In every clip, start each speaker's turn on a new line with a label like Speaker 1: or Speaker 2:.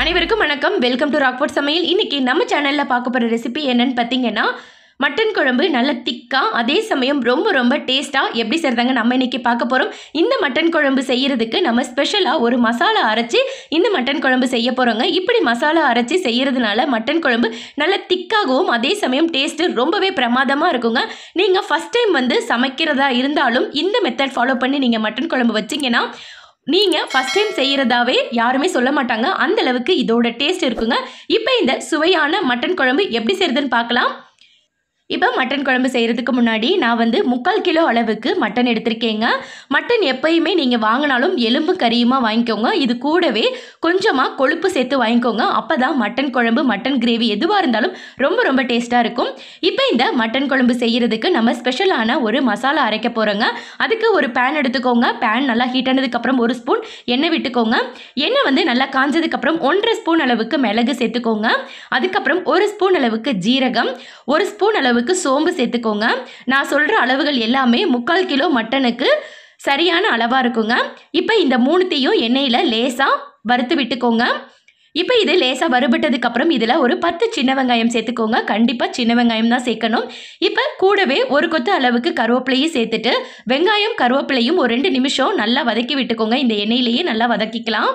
Speaker 1: அனைவருக்கும் வணக்கம் welcome to Rockfort சமையல் இன்னைக்கு நம்ம சேனலில் பார்க்க போகிற ரெசிபி என்னன்னு பார்த்தீங்கன்னா மட்டன் குழம்பு நல்ல திக்காக அதே சமயம் ரொம்ப ரொம்ப டேஸ்ட்டாக எப்படி செய்கிறதாங்க நம்ம இன்னைக்கு பார்க்க போகிறோம் இந்த மட்டன் குழம்பு செய்யறதுக்கு நம்ம ஸ்பெஷலாக ஒரு மசாலா அரைச்சி இந்த மட்டன் குழம்பு செய்ய போகிறோங்க இப்படி மசாலா அரைச்சி செய்யறதுனால மட்டன் குழம்பு நல்ல திக்காகவும் அதே சமயம் டேஸ்ட்டு ரொம்பவே பிரமாதமாக இருக்குங்க நீங்கள் ஃபஸ்ட் டைம் வந்து சமைக்கிறதா இருந்தாலும் இந்த மெத்தட் ஃபாலோ பண்ணி நீங்கள் மட்டன் குழம்பு வச்சிங்கன்னா நீங்கள் ஃபஸ்ட் டைம் செய்கிறதாவே யாருமே சொல்ல மாட்டாங்க அந்த அளவுக்கு இதோட டேஸ்ட் இருக்குங்க இப்போ இந்த சுவையான மட்டன் குழம்பு எப்படி செய்கிறதுன்னு பார்க்கலாம் இப்போ மட்டன் குழம்பு செய்கிறதுக்கு முன்னாடி நான் வந்து முக்கால் கிலோ அளவுக்கு மட்டன் எடுத்திருக்கேங்க மட்டன் எப்பயுமே நீங்கள் வாங்கினாலும் எலும்பு கறியுமா வாங்கிக்கோங்க இது கூடவே கொஞ்சமாக கொழுப்பு சேர்த்து வாங்கிக்கோங்க அப்போ தான் மட்டன் குழம்பு மட்டன் கிரேவி எதுவாக இருந்தாலும் ரொம்ப ரொம்ப டேஸ்ட்டாக இருக்கும் இப்போ இந்த மட்டன் குழம்பு செய்கிறதுக்கு நம்ம ஸ்பெஷலான ஒரு மசாலா அரைக்க போகிறோங்க அதுக்கு ஒரு பேன் எடுத்துக்கோங்க பேன் நல்லா ஹீட் ஆனதுக்கப்புறம் ஒரு ஸ்பூன் எண்ணெய் விட்டுக்கோங்க எண்ணெய் வந்து நல்லா காஞ்சதுக்கப்புறம் ஒன்றரை ஸ்பூன் அளவுக்கு மிளகு சேர்த்துக்கோங்க அதுக்கப்புறம் ஒரு ஸ்பூன் அளவுக்கு ஜீரகம் ஒரு ஸ்பூன் அளவுக்கு சோம்பு சேர்த்துக்கோங்க நான் சொல்கிற அளவுகள் எல்லாமே முக்கால் கிலோ மட்டனுக்கு சரியான அளவாக இருக்குங்க இப்போ இந்த மூணுத்தையும் எண்ணெயில் லேசாக வறுத்து விட்டுக்கோங்க இப்போ இது லேசாக வறுபட்டதுக்கப்புறம் இதில் ஒரு பத்து சின்ன வெங்காயம் சேர்த்துக்கோங்க கண்டிப்பாக சின்ன வெங்காயம் தான் சேர்க்கணும் இப்போ கூடவே ஒரு கொத்து அளவுக்கு கருவேப்பிலையும் சேர்த்துட்டு வெங்காயம் கருவேப்பிலையும் ஒரு ரெண்டு நிமிஷம் நல்லா வதக்கி விட்டுக்கோங்க இந்த எண்ணெயிலேயே நல்லா வதக்கிக்கலாம்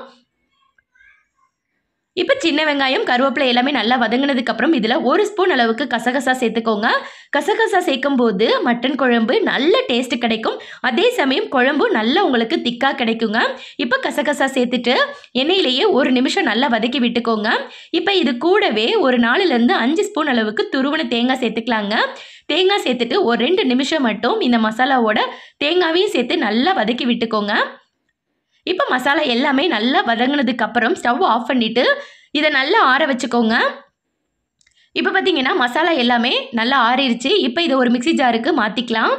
Speaker 1: இப்போ சின்ன வெங்காயம் கருவேப்பிலை எல்லாமே நல்லா வதங்கினதுக்கப்புறம் இதில் ஒரு ஸ்பூன் அளவுக்கு கசகசா சேர்த்துக்கோங்க கசகசா சேர்க்கும் போது மட்டன் குழம்பு நல்ல டேஸ்ட் கிடைக்கும் அதே சமயம் குழம்பு நல்லா உங்களுக்கு திக்காக கிடைக்குங்க இப்போ கசகசா சேர்த்துட்டு எண்ணெயிலேயே ஒரு நிமிஷம் நல்லா வதக்கி விட்டுக்கோங்க இப்போ இது கூடவே ஒரு நாலுலேருந்து அஞ்சு ஸ்பூன் அளவுக்கு துருவன தேங்காய் சேர்த்துக்கலாங்க தேங்காய் சேர்த்துட்டு ஒரு ரெண்டு நிமிஷம் மட்டும் இந்த மசாலாவோட தேங்காவையும் சேர்த்து நல்லா வதக்கி விட்டுக்கோங்க இப்போ மசாலா எல்லாமே நல்லா வதங்கினதுக்கு அப்புறம் ஸ்டவ் ஆஃப் பண்ணிவிட்டு இதை நல்லா ஆற வச்சுக்கோங்க இப்போ பார்த்தீங்கன்னா மசாலா எல்லாமே நல்லா ஆறிடுச்சு இப்போ இதை ஒரு மிக்ஸி ஜாருக்கு மாற்றிக்கலாம்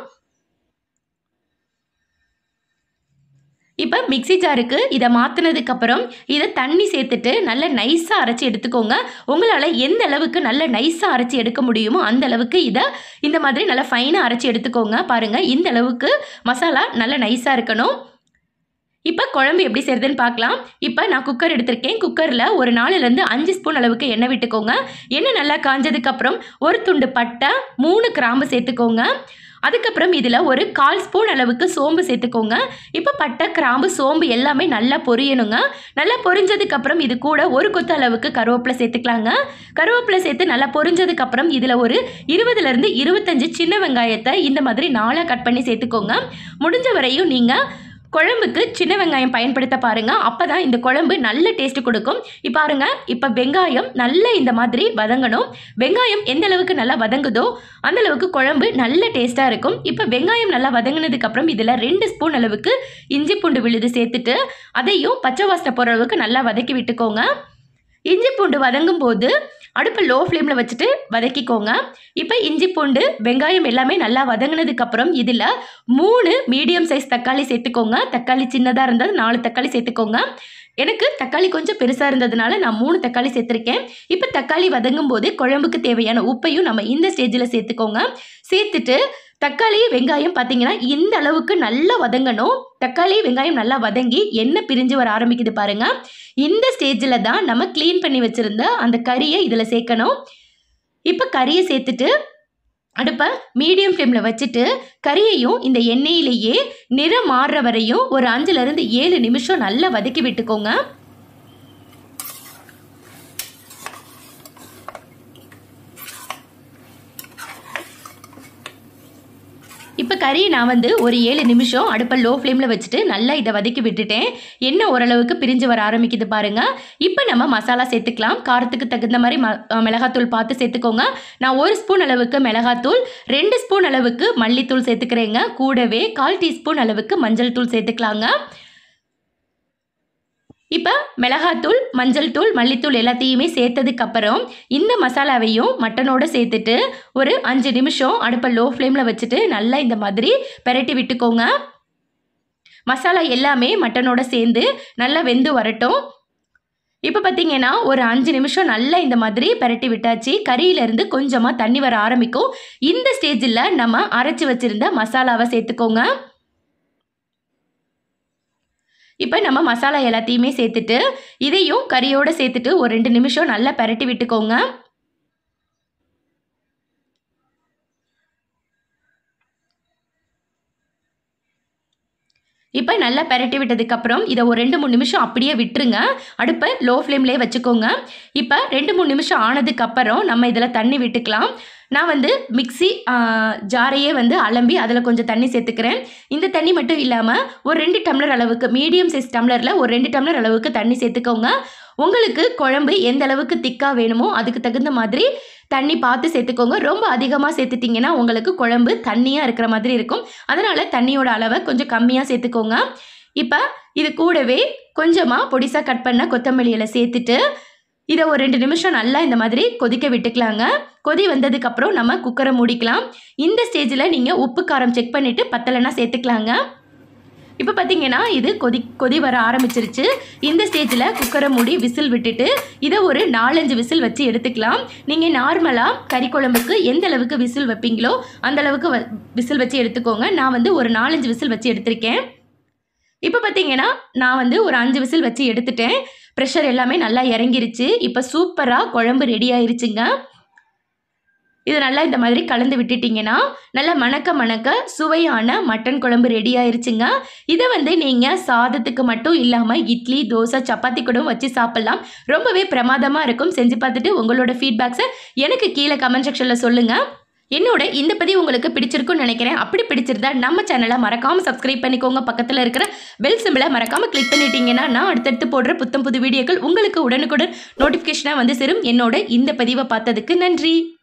Speaker 1: இப்போ மிக்ஸி ஜாருக்கு இதை மாற்றினதுக்கப்புறம் இதை தண்ணி சேர்த்துட்டு நல்லா நைஸாக அரைச்சி எடுத்துக்கோங்க உங்களால் எந்த அளவுக்கு நல்ல நைஸாக அரைச்சி எடுக்க முடியுமோ அந்த அளவுக்கு இதை இந்த மாதிரி நல்லா ஃபைனாக அரைச்சி எடுத்துக்கோங்க பாருங்கள் இந்த அளவுக்கு மசாலா நல்லா நைஸாக இருக்கணும் இப்போ குழம்பு எப்படி செய்கிறதுன்னு பார்க்கலாம் இப்போ நான் குக்கர் எடுத்திருக்கேன் குக்கரில் ஒரு நாலுலேருந்து அஞ்சு ஸ்பூன் அளவுக்கு எண்ணெய் விட்டுக்கோங்க எண்ணெய் நல்லா காஞ்சதுக்கப்புறம் ஒரு துண்டு பட்டை மூணு கிராம்பு சேர்த்துக்கோங்க அதுக்கப்புறம் இதில் ஒரு கால் ஸ்பூன் அளவுக்கு சோம்பு சேர்த்துக்கோங்க இப்போ பட்டை கிராம்பு சோம்பு எல்லாமே நல்லா பொரியணுங்க நல்லா பொரிஞ்சதுக்கப்புறம் இது கூட ஒரு கொத்து அளவுக்கு கருவேப்பிலை சேர்த்துக்கலாங்க கருவேப்பிலை சேர்த்து நல்லா பொரிஞ்சதுக்கப்புறம் இதில் ஒரு இருபதுலேருந்து இருபத்தஞ்சு சின்ன வெங்காயத்தை இந்த மாதிரி நாளாக கட் பண்ணி சேர்த்துக்கோங்க முடிஞ்ச வரையும் நீங்கள் குழம்புக்கு சின்ன வெங்காயம் பயன்படுத்த பாருங்க அப்போ தான் இந்த குழம்பு நல்ல டேஸ்ட் கொடுக்கும் இப்போ பாருங்க இப்போ வெங்காயம் நல்ல இந்த மாதிரி வதங்கணும் வெங்காயம் எந்த அளவுக்கு நல்லா வதங்குதோ அந்த அளவுக்கு குழம்பு நல்ல டேஸ்ட்டாக இருக்கும் இப்போ வெங்காயம் நல்லா வதங்கினதுக்கப்புறம் இதில் ரெண்டு ஸ்பூன் அளவுக்கு இஞ்சி பூண்டு விழுது சேர்த்துட்டு அதையும் பச்சை வாசனை போகிற அளவுக்கு நல்லா வதக்கி விட்டுக்கோங்க இஞ்சி பூண்டு வதங்கும் போது அடுப்பை லோ ஃப்ளேமில் வச்சுட்டு வதக்கிக்கோங்க இப்போ இஞ்சி பூண்டு வெங்காயம் எல்லாமே நல்லா வதங்கினதுக்கப்புறம் இதில் மூணு மீடியம் சைஸ் தக்காளி சேர்த்துக்கோங்க தக்காளி சின்னதாக இருந்தால் நாலு தக்காளி சேர்த்துக்கோங்க எனக்கு தக்காளி கொஞ்சம் பெருசாக இருந்ததுனால நான் மூணு தக்காளி சேர்த்துருக்கேன் இப்போ தக்காளி வதங்கும் போது குழம்புக்கு தேவையான உப்பையும் நம்ம இந்த ஸ்டேஜில் சேர்த்துக்கோங்க சேர்த்துட்டு தக்காளி வெங்காயம் பார்த்தீங்கன்னா இந்த அளவுக்கு நல்லா வதங்கணும் தக்காளி வெங்காயம் நல்லா வதங்கி எண்ணெய் பிரிஞ்சு வர ஆரம்பிக்குது பாருங்க இந்த ஸ்டேஜில் தான் நம்ம க்ளீன் பண்ணி வச்சுருந்த அந்த கறியை இதில் சேர்க்கணும் இப்போ கறியை சேர்த்துட்டு அடுப்பை மீடியம் ஃப்ளேமில் வச்சுட்டு கறியையும் இந்த எண்ணெயிலேயே நிறம் மாறுற வரையும் ஒரு அஞ்சுலேருந்து ஏழு நிமிஷம் நல்லா வதக்கி விட்டுக்கோங்க இப்போ கறியை நான் வந்து ஒரு ஏழு நிமிஷம் அடுப்பை லோ ஃப்ளேமில் வச்சுட்டு நல்லா இதை வதக்கி விட்டுட்டேன் எண்ணெய் ஓரளவுக்கு பிரிஞ்சு வர ஆரம்பிக்குது பாருங்க இப்போ நம்ம மசாலா சேர்த்துக்கலாம் காரத்துக்கு தகுந்த மாதிரி ம மிளகாத்தூள் பார்த்து சேர்த்துக்கோங்க நான் ஒரு ஸ்பூன் அளவுக்கு மிளகாத்தூள் ரெண்டு ஸ்பூன் அளவுக்கு மல்லித்தூள் சேர்த்துக்கிறேங்க கூடவே கால் டீஸ்பூன் அளவுக்கு மஞ்சள் தூள் சேர்த்துக்கலாங்க இப்போ மிளகாத்தூள் மஞ்சள் தூள் மல்லித்தூள் எல்லாத்தையுமே சேர்த்ததுக்கப்புறம் இந்த மசாலாவையும் மட்டனோடு சேர்த்துட்டு ஒரு அஞ்சு நிமிஷம் அடுப்பை லோ ஃப்ளேமில் வச்சுட்டு நல்லா இந்த மாதிரி பெரட்டி விட்டுக்கோங்க மசாலா எல்லாமே மட்டனோட சேர்ந்து நல்லா வெந்து வரட்டும் இப்போ பார்த்தீங்கன்னா ஒரு அஞ்சு நிமிஷம் நல்லா இந்த மாதிரி பெரட்டி விட்டாச்சு கறியிலேருந்து கொஞ்சமாக தண்ணி வர ஆரம்பிக்கும் இந்த ஸ்டேஜில் நம்ம அரைச்சி வச்சுருந்த மசாலாவை சேர்த்துக்கோங்க இப்போ நம்ம மசாலா எல்லாத்தையுமே சேர்த்துட்டு இதையும் கறியோடு சேர்த்துட்டு ஒரு ரெண்டு நிமிஷம் நல்லா பரட்டி விட்டுக்கோங்க இப்போ நல்லா பெரட்டி விட்டதுக்கப்புறம் இதை ஒரு ரெண்டு மூணு நிமிஷம் அப்படியே விட்டுருங்க அடுப்பை லோ ஃப்ளேம்லேயே வச்சுக்கோங்க இப்போ ரெண்டு மூணு நிமிஷம் ஆனதுக்கப்புறம் நம்ம இதில் தண்ணி விட்டுக்கலாம் நான் வந்து மிக்ஸி ஜாரையே வந்து அலம்பி அதில் கொஞ்சம் தண்ணி சேர்த்துக்கிறேன் இந்த தண்ணி மட்டும் இல்லாமல் ஒரு ரெண்டு டம்ளர் அளவுக்கு மீடியம் சைஸ் டம்ளரில் ஒரு ரெண்டு டம்ளர் அளவுக்கு தண்ணி சேர்த்துக்கோங்க உங்களுக்கு குழம்பு எந்த அளவுக்கு திக்காக வேணுமோ அதுக்கு தகுந்த மாதிரி தண்ணி பார்த்து சேர்த்துக்கோங்க ரொம்ப அதிகமாக சேர்த்துட்டிங்கன்னா உங்களுக்கு குழம்பு தண்ணியாக இருக்கிற மாதிரி இருக்கும் அதனால் தண்ணியோட அளவை கொஞ்சம் கம்மியாக சேர்த்துக்கோங்க இப்போ இது கூடவே கொஞ்சமாக பொடிசாக கட் பண்ண கொத்தமல்லி இலை சேர்த்துட்டு இதை ஒரு ரெண்டு நிமிஷம் நல்லா இந்த மாதிரி கொதிக்க விட்டுக்கலாங்க கொதி வந்ததுக்கப்புறம் நம்ம குக்கரை மூடிக்கலாம் இந்த ஸ்டேஜில் நீங்கள் உப்பு காரம் செக் பண்ணிவிட்டு பத்தலைன்னா சேர்த்துக்கலாங்க இப்போ பார்த்தீங்கன்னா இது கொதி கொதி வர ஆரம்பிச்சிருச்சு இந்த ஸ்டேஜில் குக்கரை மூடி விசில் விட்டுட்டு இதை ஒரு நாலஞ்சு விசில் வச்சு எடுத்துக்கலாம் நீங்கள் நார்மலாக கறி குழம்புக்கு எந்த அளவுக்கு விசில் வைப்பீங்களோ அந்த அளவுக்கு வ- விசில் வச்சு எடுத்துக்கோங்க நான் வந்து ஒரு நாலஞ்சு விசில் வச்சு எடுத்திருக்கேன் இப்போ பார்த்தீங்கன்னா நான் வந்து ஒரு அஞ்சு விசில் வச்சு எடுத்துட்டேன் ப்ரெஷர் எல்லாமே நல்லா இறங்கிருச்சு இப்போ சூப்பராக குழம்பு ரெடி ஆயிருச்சுங்க இது நல்லா இந்த மாதிரி கலந்து விட்டுட்டிங்கன்னா நல்லா மணக்க மணக்க சுவையான மட்டன் குழம்பு ரெடி ஆயிருச்சுங்க இதை வந்து நீங்கள் சாதத்துக்கு மட்டும் இல்லாமல் இட்லி தோசை சப்பாத்தி கூட வச்சு சாப்பிட்லாம் ரொம்பவே பிரமாதமாக இருக்கும் செஞ்சு பார்த்துட்டு உங்களோட ஃபீட்பேக்ஸை எனக்கு கீழே கமெண்ட் செக்ஷனில் சொல்லுங்கள் என்னோட இந்த பதிவு உங்களுக்கு பிடிச்சிருக்கும்னு நினைக்கிறேன் அப்படி பிடிச்சிருந்தா நம்ம சேனலை மறக்காமல் சப்ஸ்கிரைப் பண்ணிக்கோங்க பக்கத்தில் இருக்கிற பெல் சிம்பிளை மறக்காமல் கிளிக் பண்ணிட்டீங்கன்னா நான் அடுத்தடுத்து போடுற புத்தம் புது வீடியோக்கள் உங்களுக்கு உடனுக்குடன் நோட்டிஃபிகேஷனாக வந்து சேரும் என்னோட இந்த பதிவை பார்த்ததுக்கு நன்றி